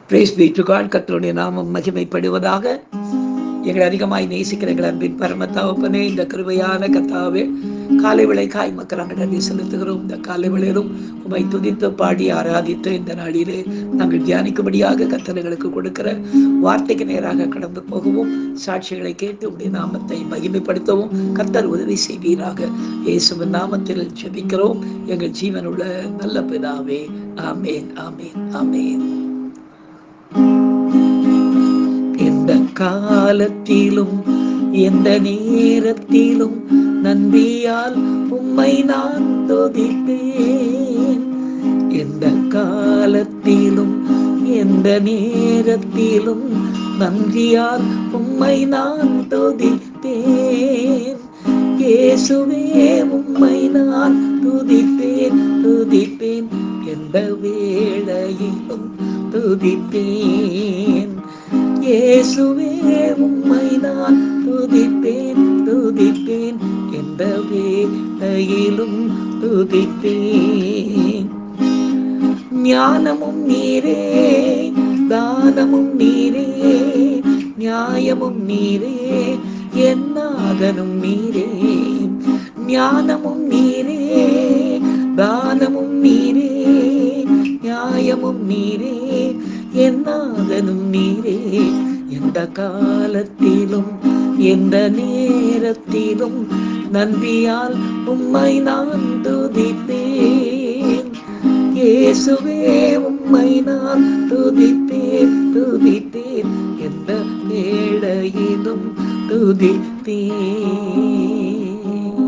brace B to God கர்த்தருடைய நாமம் மகிமைப்படுவதாக எங்களை அதிகமாய் நேசிக்கிற எங்கள் அன்பின் பரம தகப்பனே இந்த கிருபையான கத்தாவே காலை விளை காய் மக்கள் நன்றி செலுத்துகிறோம் இந்த காலை விளையிலும் உமை துதித்து பாடி ஆராதித்து இந்த நாளிலே நாங்கள் தியானிக்கும்படியாக கத்தனைகளுக்கு கொடுக்கிற வார்த்தைக்கு நேராக கடந்து போகவும் சாட்சிகளை கேட்டு உடைய நாமத்தை மகிமைப்படுத்தவும் கத்தர் உதவி செய்வீராக இயேசுவின் நாமத்தில் ஜெபிக்கிறோம் எங்கள் ஜீவனுள்ள நல்ல பிதாவே ஆமேன் ஆமேன் ஆமேன் எந்த காலத்திலும் எந்த நேரத்திலும் நன்றியால் உம்மை நான் துதிப்பேன் எந்த காலத்திலும் எந்த நேரத்திலும் நன்றியால் உம்மை நான் துதிப்பேன் இயேசுவே உம்மை நான் துதிப்பேன் துதிப்பேன் எந்த வேளையிலும் துதிப்பேன் இயேசுவே உம்மை நான் துதிப்பேன் துதிப்பேன் எந்த வேளையிலும் துதிப்பேன் ஞானமும் நீரே தானமும் நீரே நியாயமும் நீரே என்னாகனும் நீரே ஞானமும் நீரே தானமும் நீரே நியாயமும் நீரே என்னாகனும் நீரே எந்த காலத்திலும் எந்த நேரத்திலும் நன்றியால் உம்மை நான் துதிப்பேன் இயேசுவே உம்மை நான் துதிப்பேன் துதிப்பேன் எந்த வேளையிலும் துதிப்பேன்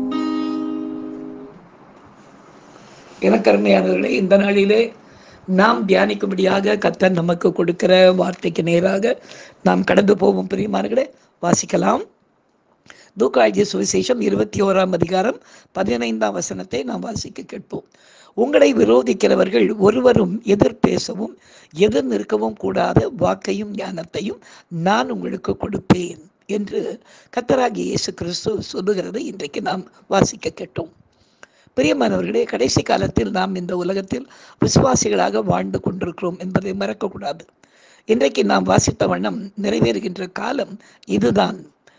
எனக்கு அருமையானவர்களே இந்த நாளிலே நாம் தியானிக்கும்படியாக கத்தர் நமக்கு கொடுக்கிற வார்த்தைக்கு நேராக நாம் கடந்து போவோம் பிரியமானங்களே வாசிக்கலாம் தூக்காழ்ஜி சுவிசேஷம் இருபத்தி ஓராம் அதிகாரம் பதினைந்தாம் வசனத்தை நாம் வாசிக்க கேட்போம் உங்களை விரோதிக்கிறவர்கள் ஒருவரும் எதிர் பேசவும் எதிர் நிற்கவும் கூடாத வாக்கையும் ஞானத்தையும் நான் உங்களுக்கு கொடுப்பேன் என்று கத்தராகி இயேசு கிறிஸ்து சொல்லுகிறதை இன்றைக்கு நாம் வாசிக்க கேட்டோம் பிரியமானவர்களே கடைசி காலத்தில் நாம் இந்த உலகத்தில் விசுவாசிகளாக வாழ்ந்து கொண்டிருக்கிறோம் என்பதை மறக்கக்கூடாது இன்றைக்கு நாம் வாசித்த வண்ணம் நிறைவேறுகின்ற காலம் இதுதான்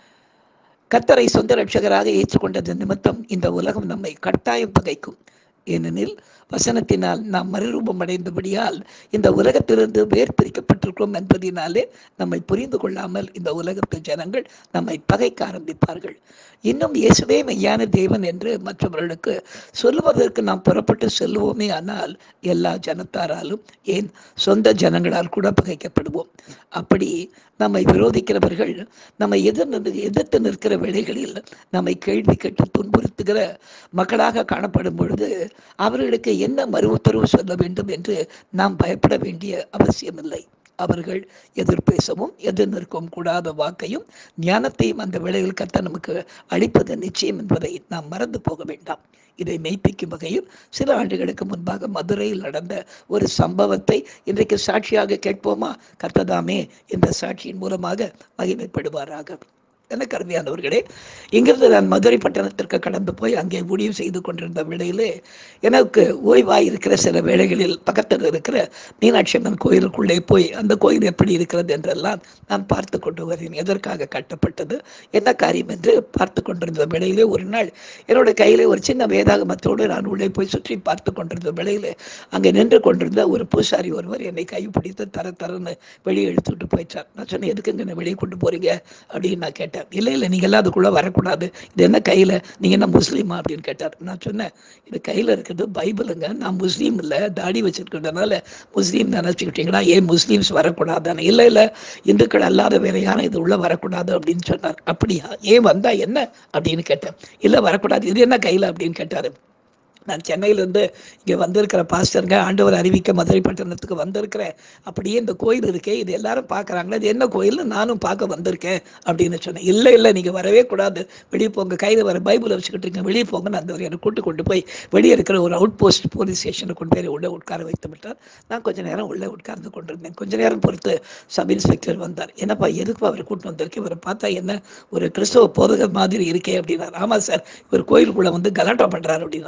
கத்தரை சொந்த ரட்சகராக ஏற்றுக்கொண்டது நிமித்தம் இந்த உலகம் நம்மை கட்டாயம் பகைக்கும் ஏனெனில் வசனத்தினால் நாம் மறுரூபம் அடைந்தபடியால் இந்த உலகத்திலிருந்து வேர் பிரிக்கப்பட்டிருக்கிறோம் என்பதினாலே நம்மை புரிந்து கொள்ளாமல் இந்த உலகத்து ஜனங்கள் நம்மை பகைக்க ஆரம்பிப்பார்கள் இன்னும் இயேசுவே மெய்யான தேவன் என்று மற்றவர்களுக்கு சொல்லுவதற்கு நாம் புறப்பட்டு செல்லுவோமே ஆனால் எல்லா ஜனத்தாராலும் ஏன் சொந்த ஜனங்களால் கூட பகைக்கப்படுவோம் அப்படி நம்மை விரோதிக்கிறவர்கள் நம்மை எதிர் எதிர்த்து நிற்கிற வேளைகளில் நம்மை கேள்வி கேட்டு துன்புறுத்துகிற மக்களாக காணப்படும் பொழுது அவர்களுக்கு என்ன மறு உத்தரவு சொல்ல வேண்டும் என்று நாம் பயப்பட வேண்டிய அவசியமில்லை அவர்கள் எதிர் பேசவும் எதிர் நிற்கவும் கூடாத வாக்கையும் ஞானத்தையும் அந்த வேளையில் கத்த நமக்கு அளிப்பது நிச்சயம் என்பதை நாம் மறந்து போக வேண்டாம் இதை மெய்ப்பிக்கும் வகையில் சில ஆண்டுகளுக்கு முன்பாக மதுரையில் நடந்த ஒரு சம்பவத்தை இன்றைக்கு சாட்சியாக கேட்போமா கர்த்ததாமே இந்த சாட்சியின் மூலமாக மகிமைப்படுவாராக எனக்கு அருமையானவர்களே இங்கிருந்து நான் மதுரை பட்டணத்திற்கு கடந்து போய் அங்கே ஊழியம் செய்து கொண்டிருந்த வேளையிலே எனக்கு ஓய்வாய் இருக்கிற சில வேளைகளில் பக்கத்தில் இருக்கிற மீனாட்சி அம்மன் கோயிலுக்குள்ளே போய் அந்த கோயில் எப்படி இருக்கிறது என்றெல்லாம் நான் பார்த்து கொண்டு வரேன் எதற்காக கட்டப்பட்டது என்ன காரியம் என்று பார்த்து கொண்டிருந்த வேளையிலே ஒரு நாள் என்னோட கையிலே ஒரு சின்ன வேதாகமத்தோடு நான் உள்ளே போய் சுற்றி பார்த்து கொண்டிருந்த வேளையிலே அங்கே நின்று கொண்டிருந்த ஒரு பூசாரி ஒருவர் என்னை கைப்பிடித்து தர தரன்னு வெளியே எடுத்துக்கிட்டு போயிட்டார் நான் சொன்னேன் எதுக்கு என்ன வெளியே கொண்டு போறீங்க அப்படின்னு நான் கேட்டேன் கேட்டார் இல்லை இல்லை நீங்கள்லாம் அதுக்குள்ளே வரக்கூடாது இது என்ன கையில் நீங்கள் என்ன முஸ்லீமா அப்படின்னு கேட்டார் நான் சொன்னேன் இது கையில் இருக்கிறது பைபிளுங்க நான் முஸ்லீம் இல்லை தாடி வச்சுருக்கிறதுனால முஸ்லீம் நினச்சிக்கிட்டீங்களா ஏன் முஸ்லீம்ஸ் வரக்கூடாதானே இல்லை இல்லை இந்துக்கள் அல்லாத வேற யாரும் இது உள்ளே வரக்கூடாது அப்படின்னு சொன்னார் அப்படியா ஏன் வந்தா என்ன அப்படின்னு கேட்டேன் இல்லை வரக்கூடாது இது என்ன கையில் அப்படின்னு கேட்டார் நான் சென்னையிலேருந்து இங்கே வந்திருக்கிற பாஸ்டருங்க ஆண்டவர் அறிவிக்க மதுரை பட்டணத்துக்கு வந்திருக்கிறேன் அப்படியே இந்த கோயில் இருக்கே இது எல்லாரும் பார்க்குறாங்களே இது என்ன கோயில்னு நானும் பார்க்க வந்திருக்கேன் அப்படின்னு சொன்னேன் இல்லை இல்லை நீங்கள் வரவே கூடாது வெளியே போங்க கையில் வர பைபிளை வச்சுக்கிட்டு இருக்கீங்க வெளியே போங்கன்னு அந்த என்னை கூட்டு கொண்டு போய் வெளியே இருக்கிற ஒரு அவுட் போஸ்ட் போலீஸ் ஸ்டேஷனுக்கு கொண்டு போய் உள்ளே உட்கார வைத்து விட்டார் நான் கொஞ்ச நேரம் உள்ளே உட்கார்ந்து கொண்டிருந்தேன் கொஞ்ச நேரம் பொறுத்து சப் இன்ஸ்பெக்டர் வந்தார் என்னப்பா எதுக்கு அவர் கூட்டு வந்திருக்கு இவரை பார்த்தா என்ன ஒரு கிறிஸ்தவ போதகர் மாதிரி இருக்கே அப்படின்னார் ஆமாம் சார் இவர் கோயிலுக்குள்ளே வந்து கலாட்டா பண்ணுறாரு அப்படின்னார்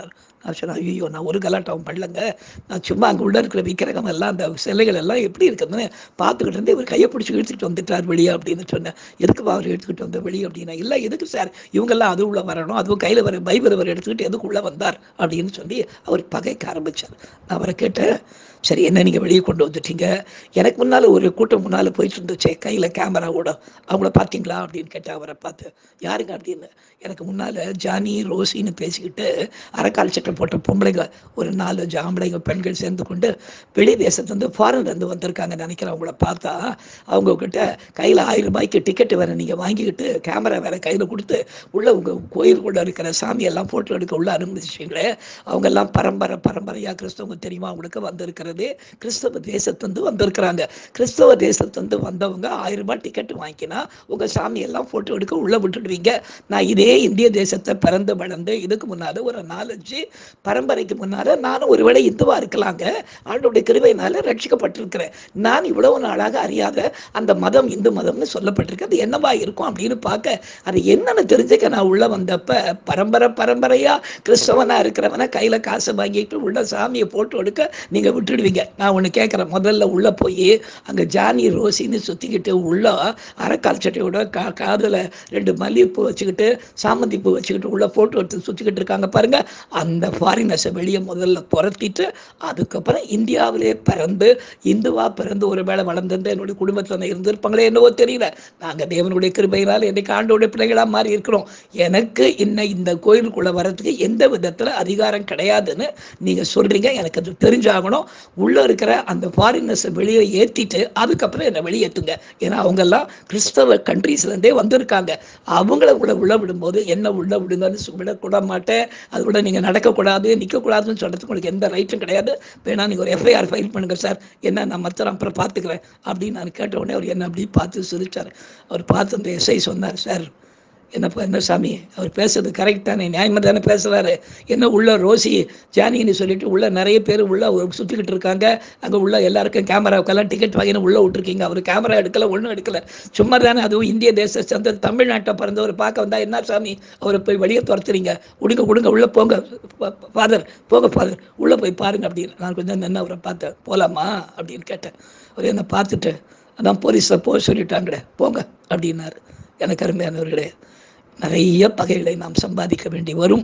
அவர் சொன்னார் ஐயோ நான் ஒரு கலாட்டாவும் பண்ணலங்க நான் சும்மா அங்கே உள்ள இருக்கிற விக்கிரகம் எல்லாம் அந்த சிலைகள் எல்லாம் எப்படி இருக்குதுன்னு பார்த்துக்கிட்டு இருந்து இவர் கையை பிடிச்சி இழுத்துக்கிட்டு வந்துட்டார் வெளியே அப்படின்னு சொன்னேன் எதுக்குப்பா அவர் எடுத்துக்கிட்டு வந்த வெளியே அப்படின்னா இல்லை எதுக்கு சார் இவங்கெல்லாம் அது உள்ள வரணும் அதுவும் கையில் வர பைபிள் அவர் எடுத்துக்கிட்டு எதுக்கு உள்ள வந்தார் அப்படின்னு சொல்லி அவர் பகைக்க ஆரம்பிச்சார் நான் அவரை கேட்டேன் சரி என்ன நீங்கள் வெளியே கொண்டு வந்துட்டீங்க எனக்கு முன்னால் ஒரு கூட்டம் முன்னால் போயிட்டு இருந்துச்சே கையில் கேமராவோட அவங்கள பார்த்தீங்களா அப்படின்னு கேட்டேன் அவரை பார்த்து யாருங்க அப்படின்னு எனக்கு முன்னால் ஜானி ரோசின்னு பேசிக்கிட்டு அரைக்கால் சட்டை போட்ட பொம்பளைங்க ஒரு நாலு ஆம்பளைங்க பெண்கள் சேர்ந்து கொண்டு வெளி தேசத்துலேருந்து ஃபாரின்லேருந்து வந்திருக்காங்க நினைக்கிறேன் அவங்கள பார்த்தா அவங்க கிட்ட கையில் ஆயிரம் ரூபாய்க்கு டிக்கெட் வேற நீங்கள் வாங்கிக்கிட்டு கேமரா வேற கையில் கொடுத்து உள்ள உங்கள் கோயிலுக்குள்ள இருக்கிற சாமியெல்லாம் ஃபோட்டோ எடுக்க உள்ள அனுமதிச்சிங்களே அவங்கெல்லாம் பரம்பரை பரம்பரையாக கிறிஸ்தவங்க தெரியுமா அவங்களுக்கு வந்திருக்கிறதே கிறிஸ்தவ தேசத்துலேருந்து வந்திருக்கிறாங்க கிறிஸ்தவ தேசத்துலேருந்து வந்தவங்க ஆயிரம் ரூபாய் டிக்கெட் வாங்கிக்கினா உங்கள் சாமியெல்லாம் ஃபோட்டோ எடுக்க உள்ளே விட்டுடுவீங்க நான் இதே இந்திய தேசத்தை பிறந்து வளர்ந்து இதுக்கு முன்னால் ஒரு நாலஞ்சு பரம்பரைக்கு முன்னால் நானும் ஒருவேளை இந்துவாக இருக்கலாங்க ஆண்டோடைய கிருபையினால ரட்சிக்கப்பட்டிருக்கிறேன் நான் இவ்வளவு நாளாக அறியாத அந்த மதம் இந்து மதம்னு சொல்லப்பட்டிருக்கு அது என்னவா இருக்கும் அப்படின்னு பார்க்க அது என்னன்னு தெரிஞ்சுக்க நான் உள்ள வந்தப்ப பரம்பரை பரம்பரையா கிறிஸ்தவனா இருக்கிறவன கையில காசை வாங்கிட்டு உள்ள சாமியை போட்டு எடுக்க நீங்க விட்டுடுவீங்க நான் ஒன்று கேட்குறேன் முதல்ல உள்ள போய் அங்க ஜானி ரோசின்னு சுத்திக்கிட்டு உள்ள அரைக்கால் சட்டையோட கா காதுல ரெண்டு மல்லிகைப்பூ வச்சுக்கிட்டு சாமந்தி பூ வச்சுக்கிட்டு உள்ள போட்டோ எடுத்து சுத்திக்கிட்டு இருக்காங்க பாருங்க அந்த ஃபாரினர்ஸை வெளியே முதல்ல துரத்திட்டு அதுக்கப்புறம் இந்தியாவிலே பிறந்து இந்துவா பிறந்து ஒரு வேளை வளர்ந்திருந்த என்னுடைய குடும்பத்தில் இருந்திருப்பாங்களே என்னவோ தெரியல நாங்கள் தேவனுடைய கிருபையினால் என்னைக்கு ஆண்டோடைய பிள்ளைகளாக மாறி இருக்கிறோம் எனக்கு இன்னும் இந்த கோயிலுக்குள்ள வர்றதுக்கு எந்த விதத்தில் அதிகாரம் கிடையாதுன்னு நீங்கள் சொல்றீங்க எனக்கு அது தெரிஞ்சாகணும் உள்ளே இருக்கிற அந்த ஃபாரினர்ஸை வெளியே ஏற்றிட்டு அதுக்கப்புறம் என்னை வெளியேற்றுங்க ஏன்னா அவங்கெல்லாம் கிறிஸ்தவ கண்ட்ரீஸ்லேருந்தே வந்திருக்காங்க அவங்கள உள்ள உள்ள விடும்போது என்ன உள்ள விடுங்கன்னு சொ- விடக்கூட மாட்டேன் அது கூட நீங்கள் நடக்கக்கூடாது நிற்கக்கூடாதுன்னு சொல்கிறதுக்கு உங்களுக்கு எந்த ரைட்டும் கிடையாது வேணா நீங்கள் ஒரு எஃப்ஐஆர் ஃபைல் பண்ணுங்க சார் என்ன நான் மற்ற அப்புறம் பார்த்துக்கிறேன் அப்படின்னு நான் கேட்ட உடனே அவர் என்ன அப்படி பார்த்து சிரிச்சார் அவர் பார்த்து அந்த எஸ்ஐ சொன்னார் சார் என்னப்பா என்ன சாமி அவர் பேசுறது கரெக்ட் தானே நியாயமாக தானே பேசுகிறாரு என்ன உள்ள ரோசி ஜானின்னு சொல்லிட்டு உள்ள நிறைய பேர் உள்ள சுற்றிக்கிட்டு இருக்காங்க அங்கே உள்ள எல்லாருக்கும் கேமராவுக்கெல்லாம் டிக்கெட் வாங்கினு உள்ள விட்டுருக்கீங்க அவர் கேமரா எடுக்கல ஒன்றும் எடுக்கல சும்மா தானே அதுவும் இந்திய தேச சேர்ந்த தமிழ்நாட்டை பிறந்தவர் பார்க்க வந்தா என்ன சாமி அவரை போய் வெளியே துரத்துறீங்க விடுங்க விடுங்க உள்ளே போங்க ஃபாதர் போங்க ஃபாதர் உள்ளே போய் பாருங்க அப்படின்னு நான் கொஞ்சம் நின்று அவரை பார்த்தேன் போகலாமா அப்படின்னு கேட்டேன் அவர் என்னை பார்த்துட்டு அதான் போலீஸில் போக சொல்லிட்டாங்களே போங்க அப்படின்னாரு எனக்கு அருமையானவர்களே நிறைய பகைகளை நாம் சம்பாதிக்க வேண்டி வரும்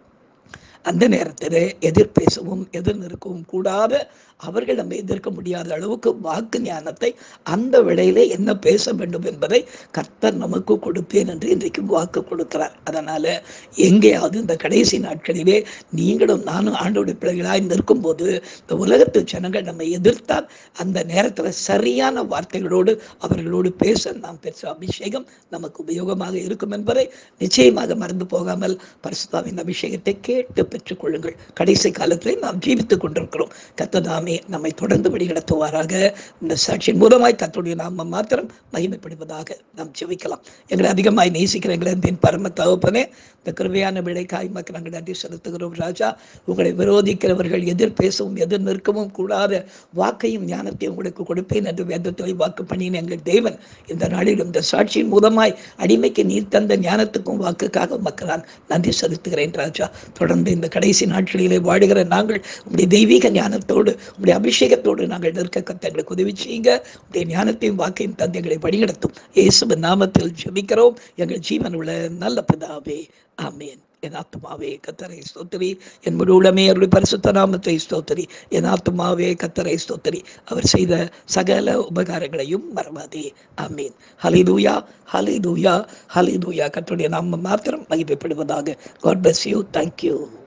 அந்த நேரத்தில் எதிர் பேசவும் எதிர் நிற்கவும் கூடாத அவர்கள் நம்ம எதிர்க்க முடியாத அளவுக்கு வாக்கு ஞானத்தை அந்த வேளையிலே என்ன பேச வேண்டும் என்பதை கர்த்தர் நமக்கு கொடுப்பேன் என்று இன்றைக்கு வாக்கு கொடுக்கிறார் அதனால எங்கேயாவது இந்த கடைசி நாட்களிலே நீங்களும் நானும் ஆண்டோடைய பிள்ளைகளாய் நிற்கும்போது இந்த உலகத்து ஜனங்கள் நம்ம எதிர்த்தால் அந்த நேரத்தில் சரியான வார்த்தைகளோடு அவர்களோடு பேச நாம் பெற்ற அபிஷேகம் நமக்கு உபயோகமாக இருக்கும் என்பதை நிச்சயமாக மறந்து போகாமல் பரிசுத்தாவின் அபிஷேகத்தை கேட்டு பெற்றுக்கொள்ளுங்கள் கடைசி காலத்தில் நாம் ஜீவித்துக் கொண்டிருக்கிறோம் கத்ததாமே நம்மை தொடர்ந்து வழிநடத்துவாராக இந்த சாட்சியின் மூலமாய் கத்துடைய நாம மாத்திரம் மகிமைப்படுவதாக நாம் ஜெபிக்கலாம் எங்களை அதிகமாய் நேசிக்கிற எங்களை என் பரம தகப்பனே இந்த கிருபையான விளைக்காய் மக்கள் நாங்கள் நன்றி செலுத்துகிறோம் ராஜா உங்களை விரோதிக்கிறவர்கள் எதிர் பேசவும் எதிர் நிற்கவும் கூடாத வாக்கையும் ஞானத்தையும் உங்களுக்கு கொடுப்பேன் என்று வேதத்தை வாக்கு பண்ணின எங்கள் தேவன் இந்த நாளில் இந்த சாட்சியின் மூலமாய் அடிமைக்கு நீர் தந்த ஞானத்துக்கும் வாக்குக்காக மக்கள் நான் நன்றி செலுத்துகிறேன் ராஜா தொடர்ந்து இந்த கடைசி நாட்களிலே வாடுகிற நாங்கள் உங்களுடைய தெய்வீக ஞானத்தோடு உங்களுடைய அபிஷேகத்தோடு நாங்கள் நிற்க கத்த எங்களுக்கு உதவி செய்யுங்க உங்களுடைய ஞானத்தையும் வாக்கையும் தந்து எங்களை வழிநடத்தும் இயேசுவின் நாமத்தில் ஜெபிக்கிறோம் எங்கள் ஜீவன் உள்ள நல்ல பிதாவே ஆமேன் என் ஆத்மாவே கத்தரை ஸ்தோத்திரி என் முழு உளமே அவருடைய பரிசுத்த நாமத்தை ஸ்தோத்திரி என் ஆத்மாவே கத்தரை ஸ்தோத்திரி அவர் செய்த சகல உபகாரங்களையும் மறவாதே ஆமீன் ஹலிதூயா ஹலிதூயா ஹலிதூயா கத்தருடைய நாம மாத்திரம் மகிமைப்படுவதாக God bless you thank you